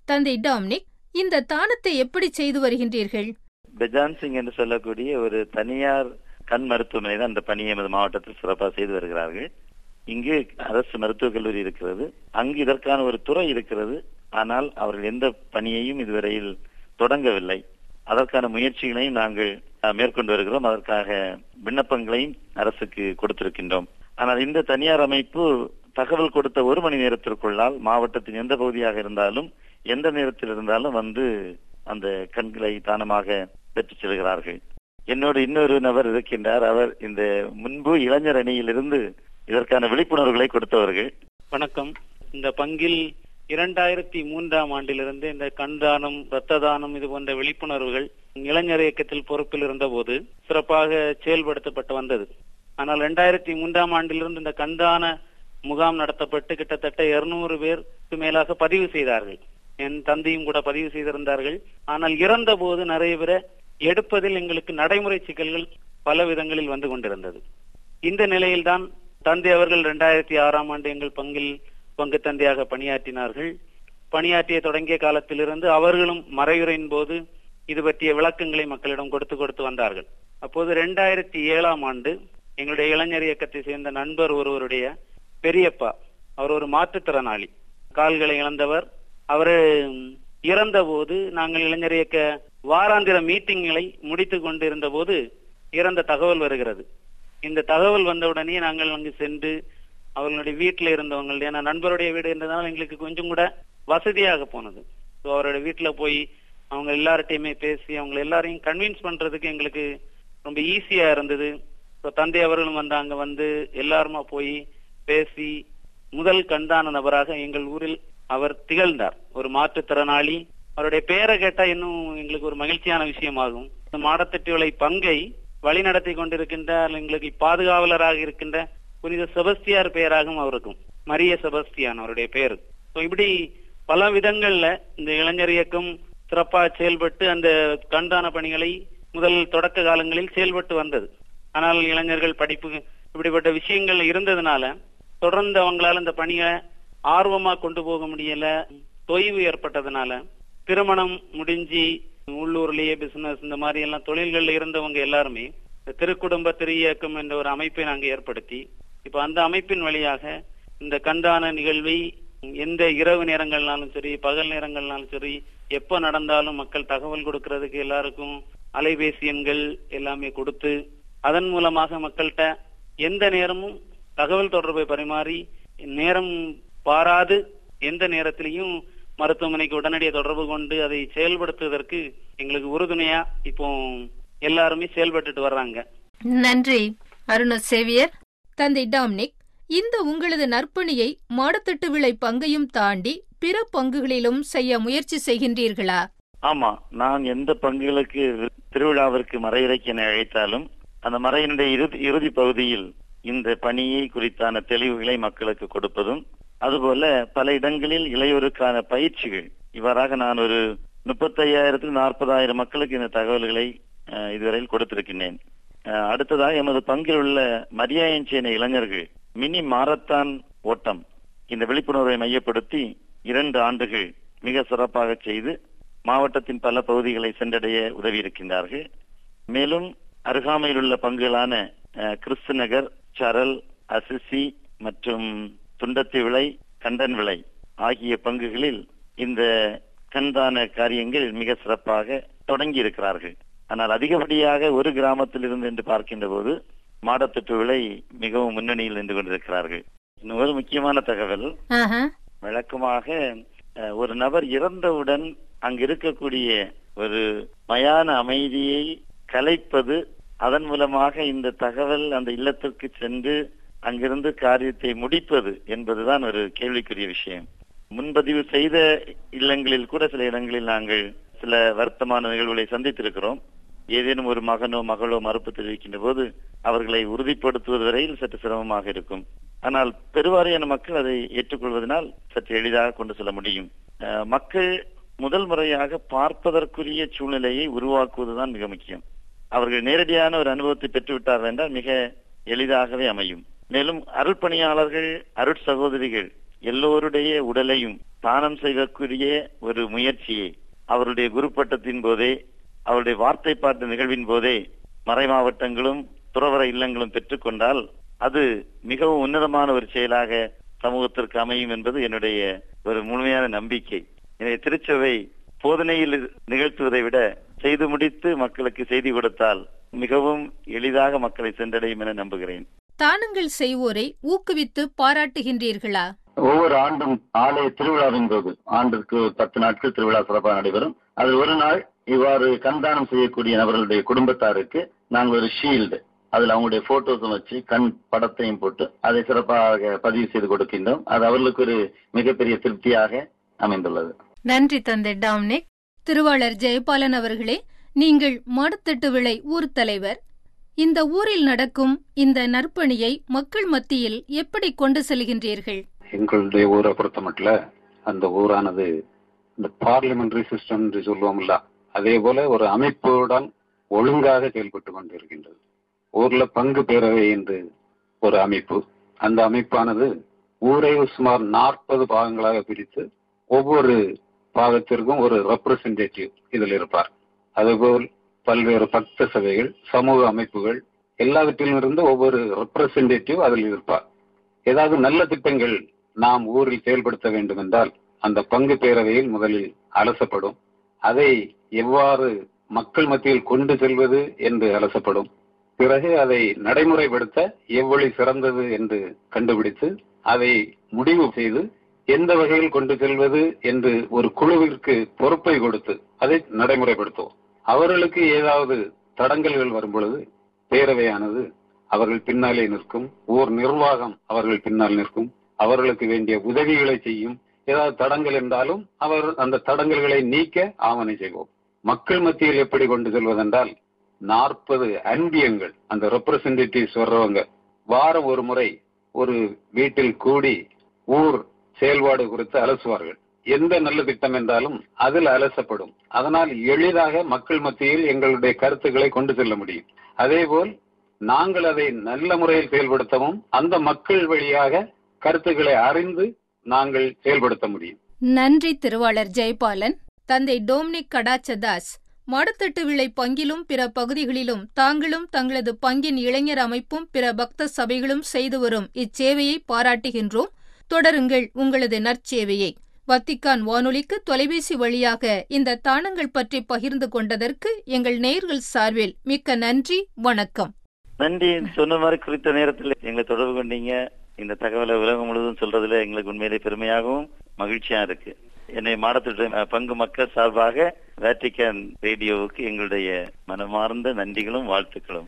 தந்தை டாம்னிக் இந்த தானத்தை எப்படி செய்து வருகின்றீர்கள் பெஜான் சிங் என்று சொல்லக்கூடிய ஒரு தனியார் கண் மருத்துவமனை தான் இந்த பணியை எமது மாவட்டத்தில் சிறப்பாக செய்து வருகிறார்கள் இங்கு அரசு மருத்துவக் கல்லூரி இருக்கிறது அங்கு இதற்கான ஒரு துறை இருக்கிறது ஆனால் அவர்கள் எந்த பணியையும் இதுவரையில் தொடங்கவில்லை அதற்கான முயற்சிகளையும் நாங்கள் அஹ், மேற்கொண்டு வருகிறோம் அதற்காக விண்ணப்பங்களையும் அரசுக்கு கொடுத்திருக்கின்றோம் ஆனால் இந்த தனியார் அமைப்பு தகவல் கொடுத்த ஒரு மணி நேரத்திற்குள்ளால் மாவட்டத்தின் எந்த பகுதியாக இருந்தாலும் எந்த நேரத்தில் இருந்தாலும் வந்து அந்த கண்களை தானமாக பெற்றுச் செல்கிறார்கள் என்னோடு இன்னொரு நபர் இருக்கின்றார் அவர் இந்த முன்பு இளைஞர் அணியிலிருந்து இதற்கான விழிப்புணர்வுகளை கொடுத்தவர்கள் வணக்கம் இந்த பங்கில் இரண்டாயிரத்தி மூன்றாம் ஆண்டிலிருந்து இந்த கண்தானம் இரத்த தானம் இது போன்ற விழிப்புணர்வுகள் இளைஞர் இயக்கத்தில் பொறுப்பில் இருந்தபோது சிறப்பாக செயல்படுத்தப்பட்டு வந்தது ஆனால் இரண்டாயிரத்தி மூன்றாம் ஆண்டிலிருந்து இந்த கண்தான முகாம் நடத்தப்பட்டு கிட்டத்தட்ட இருநூறு பேருக்கு மேலாக பதிவு செய்தார்கள் என் தந்தையும் கூட பதிவு செய்திருந்தார்கள் ஆனால் இறந்த போது நிறைய பேரை எடுப்பதில் எங்களுக்கு நடைமுறை சிக்கல்கள் பல விதங்களில் வந்து கொண்டிருந்தது இந்த நிலையில்தான் தந்தை அவர்கள் இரண்டாயிரத்தி ஆறாம் ஆண்டு எங்கள் பங்கில் பங்கு தந்தையாக பணியாற்றினார்கள் பணியாற்றிய தொடங்கிய காலத்திலிருந்து அவர்களும் மறையுறையின் போது இது பற்றிய விளக்கங்களை மக்களிடம் கொடுத்து கொடுத்து வந்தார்கள் அப்போது இரண்டாயிரத்தி ஏழாம் ஆண்டு எங்களுடைய இளைஞர் இயக்கத்தை சேர்ந்த நண்பர் ஒருவருடைய பெரியப்பா அவர் ஒரு மாற்றுத்திறனாளி கால்களை இழந்தவர் அவர் இறந்த போது நாங்கள் இளைஞர் இயக்க வாராந்திர மீட்டிங்களை முடித்துக் கொண்டிருந்த போது இறந்த தகவல் வருகிறது இந்த தகவல் வந்தவுடனே நாங்கள் அங்கு சென்று அவர்களுடைய வீட்டில் இருந்தவங்க ஏன்னா நண்பருடைய வீடு இருந்ததால் எங்களுக்கு கொஞ்சம் கூட வசதியாக போனது ஸோ அவருடைய வீட்டுல போய் அவங்க எல்லார்ட்டையுமே பேசி அவங்க எல்லாரையும் கன்வின்ஸ் பண்றதுக்கு எங்களுக்கு ரொம்ப ஈஸியா இருந்தது ஸோ தந்தை அவர்களும் வந்து அங்க வந்து எல்லாருமா போய் பேசி முதல் கண்தான நபராக எங்கள் ஊரில் அவர் திகழ்ந்தார் ஒரு மாற்றுத்திறனாளி அவருடைய பெயரை கேட்டா இன்னும் எங்களுக்கு ஒரு மகிழ்ச்சியான விஷயமாகும் இந்த மாடத்தட்டுவிலை பங்கை வழிநடத்தி கொண்டிருக்கின்ற எங்களுக்கு பாதுகாவலராக இருக்கின்ற புனித செபஸ்தியார் பெயராகவும் அவருக்கும் மரிய செபஸ்தியான் அவருடைய பெயர் ஸோ இப்படி பல விதங்கள்ல இந்த இளைஞர் இயக்கம் சிறப்பாக செயல்பட்டு அந்த கண்தான பணிகளை முதல் தொடக்க காலங்களில் செயல்பட்டு வந்தது ஆனால் இளைஞர்கள் படிப்பு இப்படிப்பட்ட விஷயங்கள் இருந்ததுனால தொடர்ந்து அவங்களால இந்த பணியை ஆர்வமா கொண்டு போக முடியல தொய்வு ஏற்பட்டதுனால திருமணம் முடிஞ்சு உள்ளூர்லயே பிசினஸ் இந்த மாதிரி எல்லாம் தொழில்கள்ல இருந்தவங்க எல்லாருமே இந்த திருக்குடும்ப திரு இயக்கம் என்ற ஒரு அமைப்பை நாங்க ஏற்படுத்தி இப்ப அந்த அமைப்பின் வழியாக இந்த கண்தான நிகழ்வை எந்த இரவு நேரங்கள்னாலும் சரி பகல் நேரங்கள்னாலும் சரி எப்ப நடந்தாலும் மக்கள் தகவல் கொடுக்கறதுக்கு எல்லாருக்கும் அலைபேசி எண்கள் எல்லாமே கொடுத்து அதன் மூலமாக மக்கள்கிட்ட எந்த நேரமும் தகவல் தொடர்பை பரிமாறி நேரம் பாராது எந்த நேரத்திலையும் மருத்துவமனைக்கு உடனடியாக தொடர்பு கொண்டு அதை செயல்படுத்துவதற்கு எங்களுக்கு உறுதுணையா இப்போ எல்லாருமே செயல்பட்டுட்டு வர்றாங்க நன்றி அருண சேவியர் தந்தை டாம்னிக் இந்த உங்களது நற்பணியை மாடத்தட்டு விளை பங்கையும் தாண்டி பிற பங்குகளிலும் செய்ய முயற்சி செய்கின்றீர்களா ஆமா நான் எந்த பங்குகளுக்கு திருவிழாவிற்கு மறையிறைக்கு என்னை அழைத்தாலும் அந்த மறையினுடைய இறுதி இறுதி பகுதியில் இந்த பணியை குறித்தான தெளிவுகளை மக்களுக்கு கொடுப்பதும் அதுபோல பல இடங்களில் இளையோருக்கான பயிற்சிகள் இவ்வாறாக நான் ஒரு முப்பத்தையாயிரத்து நாற்பதாயிரம் மக்களுக்கு இந்த தகவல்களை அஹ், இதுவரையில் கொடுத்திருக்கின்றேன் அஹ், அடுத்ததாக எமது பங்கில் உள்ள மரியாயஞ்சேன இளைஞர்கள் மினி மாரத்தான் ஓட்டம் இந்த விழிப்புணர்வை மையப்படுத்தி இரண்டு ஆண்டுகள் மிக சிறப்பாக செய்து மாவட்டத்தின் பல பகுதிகளை சென்றடைய உதவி இருக்கின்றார்கள் மேலும் அருகாமையில் உள்ள பங்குகளான அஹ், கிறிஸ்து நகர் சரல் அசிசி மற்றும் துண்டத்தி விளை கண்டன் விளை ஆகிய பங்குகளில் இந்த கண்தான காரியங்கள் மிக சிறப்பாக தொடங்கி இருக்கிறார்கள் ஆனால் அதிகப்படியாக ஒரு கிராமத்தில் இருந்து என்று பார்க்கின்ற போது மாடத்தட்டு விளை மிகவும் முன்னணியில் நின்று கொண்டிருக்கிறார்கள் இன்னும் ஒரு முக்கியமான தகவல் ஆஹா. வழக்கமாக அஹ், ஒரு நபர் இறந்தவுடன் அங்கு இருக்கக்கூடிய ஒரு மயான அமைதியை கலைப்பது அதன் மூலமாக இந்த தகவல் அந்த இல்லத்திற்கு சென்று அங்கிருந்து காரியத்தை முடிப்பது என்பதுதான் ஒரு கேள்விக்குரிய விஷயம் முன்பதிவு செய்த இல்லங்களில் கூட சில இடங்களில் நாங்கள் சில வருத்தமான நிகழ்வுகளை சந்தித்திருக்கிறோம் ஏதேனும் ஒரு மகனோ மகளோ மறுப்பு தெரிவிக்கின்ற போது அவர்களை உறுதிப்படுத்துவது வரையில் சற்று சிரமமாக இருக்கும் ஆனால் பெருவாரியான மக்கள் அதை ஏற்றுக்கொள்வதனால் சற்று எளிதாக கொண்டு செல்ல முடியும் அஹ், மக்கள் முதல் முறையாக பார்ப்பதற்குரிய சூழ்நிலையை உருவாக்குவதுதான் மிக முக்கியம் அவர்கள் நேரடியான ஒரு அனுபவத்தை பெற்றுவிட்டார்கள் என்றால் மிக எளிதாகவே அமையும் மேலும் அருள் பணியாளர்கள் அருட் சகோதரிகள் எல்லோருடைய உடலையும் தானம் செய்யக்கூடிய ஒரு முயற்சியை அவருடைய குருப்பட்டத்தின் போதே அவருடைய வார்த்தை பாட்டு நிகழ்வின் போதே மறை மாவட்டங்களும் துறவர இல்லங்களும் பெற்றுக்கொண்டால் அது மிகவும் உன்னதமான ஒரு செயலாக சமூகத்திற்கு அமையும் என்பது என்னுடைய ஒரு முழுமையான நம்பிக்கை எனவே திருச்சபை போதனையில் நிகழ்த்துவதை விட செய்து முடித்து மக்களுக்கு செய்தி கொடுத்தால் மிகவும் எளிதாக மக்களை சென்றடையும் என நம்புகிறேன் தானங்கள் செய்வோரை ஊக்குவித்து பாராட்டுகின்றீர்களா ஒவ்வொரு ஆண்டும் ஆலய திருவிழாவின் போது ஆண்டிற்கு பத்து நாட்கள் திருவிழா சிறப்பாக நடைபெறும் அது ஒரு நாள் இவ்வாறு கண்தானம் செய்யக்கூடிய நபர்களுடைய குடும்பத்தாருக்கு நாங்கள் ஒரு ஷீல்டு அதுல அவங்களுடைய போட்டோஸும் வச்சு கண் படத்தையும் போட்டு அதை சிறப்பாக பதிவு செய்து கொடுக்கின்றோம் அது அவர்களுக்கு ஒரு மிகப்பெரிய திருப்தியாக அமைந்துள்ளது நன்றி தந்தை டாம்னிக் திருவாளர் ஜெயபாலன் அவர்களே நீங்கள் மாடத்தட்டு விளை ஊர் தலைவர் இந்த ஊரில் நடக்கும் இந்த நற்பணியை மக்கள் மத்தியில் எப்படி கொண்டு செல்கின்றீர்கள் எங்களுடைய ஊரை பொறுத்த மட்டும் அந்த ஊரானது இந்த பார்லிமெண்டரி சிஸ்டம் என்று சொல்லுவோம்ல அதே போல ஒரு அமைப்புடன் ஒழுங்காக செயல்பட்டு கொண்டிருக்கின்றது ஊர்ல பங்கு பேரவை என்று ஒரு அமைப்பு அந்த அமைப்பானது ஊரை சுமார் நாற்பது பாகங்களாக பிரித்து ஒவ்வொரு பாகத்திற்கும் ஒரு ரெப்ரசன்டேட்டிவ் இதில் இருப்பார் அதுபோல் பல்வேறு பக்த சபைகள் சமூக அமைப்புகள் எல்லாவற்றிலும் இருந்து ஒவ்வொரு ரெப்ரசன்டேட்டிவ் அதில் இருப்பார் ஏதாவது நல்ல திட்டங்கள் நாம் ஊரில் செயல்படுத்த வேண்டும் என்றால் அந்த பங்கு பேரவையில் முதலில் அலசப்படும் அதை எவ்வாறு மக்கள் மத்தியில் கொண்டு செல்வது என்று அலசப்படும் பிறகு அதை நடைமுறைப்படுத்த எவ்வளி சிறந்தது என்று கண்டுபிடித்து அதை முடிவு செய்து எந்த வகையில் கொண்டு செல்வது என்று ஒரு குழுவிற்கு பொறுப்பை கொடுத்து அதை நடைமுறைப்படுத்துவோம் அவர்களுக்கு ஏதாவது தடங்கல்கள் வரும் பொழுது பேரவையானது அவர்கள் பின்னாலே நிற்கும் ஊர் நிர்வாகம் அவர்கள் பின்னால் நிற்கும் அவர்களுக்கு வேண்டிய உதவிகளை செய்யும் ஏதாவது தடங்கள் என்றாலும் அவர் அந்த தடங்கல்களை நீக்க ஆவணை செய்வோம் மக்கள் மத்தியில் எப்படி கொண்டு செல்வதென்றால் நாற்பது அன்பியங்கள் அந்த ரெப்ரசன்டேட்டிவ்ஸ் வர்றவங்க வாரம் ஒரு முறை ஒரு வீட்டில் கூடி ஊர் செயல்பாடு குறித்து அலசுவார்கள் எந்த நல்ல திட்டம் என்றாலும் அதில் அலசப்படும் அதனால் எளிதாக மக்கள் மத்தியில் எங்களுடைய கருத்துக்களை கொண்டு செல்ல முடியும் அதேபோல் நாங்கள் அதை நல்ல முறையில் செயல்படுத்தவும் அந்த மக்கள் வழியாக கருத்துக்களை அறிந்து நாங்கள் செயல்படுத்த முடியும் நன்றி திருவாளர் ஜெயபாலன் தந்தை டோம்னிக் கடாச்சதாஸ் மாடத்தட்டு விளை பங்கிலும் பிற பகுதிகளிலும் தாங்களும் தங்களது பங்கின் இளைஞர் அமைப்பும் பிற பக்த சபைகளும் செய்து வரும் இச்சேவையை பாராட்டுகின்றோம் தொடருங்கள் உங்களது நற்சேவையை வத்திக்கான் வானொலிக்கு தொலைபேசி வழியாக இந்த தானங்கள் பற்றி பகிர்ந்து கொண்டதற்கு எங்கள் நேயர்கள் சார்பில் மிக்க நன்றி வணக்கம் நன்றி சொன்ன மாதிரி குறித்த நேரத்தில் எங்களை தொடர்பு கொண்டீங்க இந்த தகவலை உலகம் முழுவதும் சொல்றதுல எங்களுக்கு உண்மையிலே பெருமையாகவும் மகிழ்ச்சியா இருக்கு என்னை மாடத்திட்ட பங்கு மக்கள் சார்பாக வேட்டிக்கன் ரேடியோவுக்கு எங்களுடைய மனமார்ந்த நன்றிகளும் வாழ்த்துக்களும்